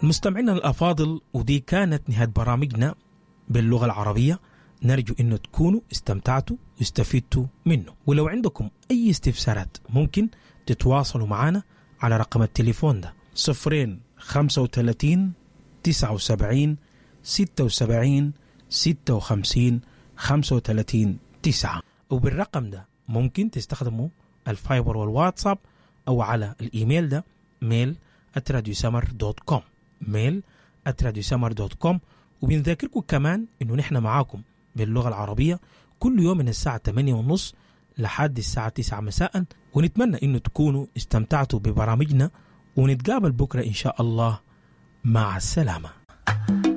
مستمعينا الأفاضل ودي كانت نهاية برامجنا باللغة العربية نرجو أنه تكونوا استمتعتوا واستفدتوا منه ولو عندكم أي استفسارات ممكن تتواصلوا معنا على رقم التليفون ده صفرين خمسة وثلاثين تسعة وسبعين ستة وسبعين ستة وخمسين خمسة وثلاثين تسعة وبالرقم ده ممكن تستخدموا الفايبر والواتساب أو على الإيميل ده ميل @radiosummer دوت كوم ميل @radiosummer دوت كوم وبنذاكركم كمان إنه نحن معاكم باللغة العربية كل يوم من الساعة 8 ونص لحد الساعة 9 مساء ونتمنى إنه تكونوا استمتعتوا ببرامجنا ونتقابل بكرة إن شاء الله مع السلامة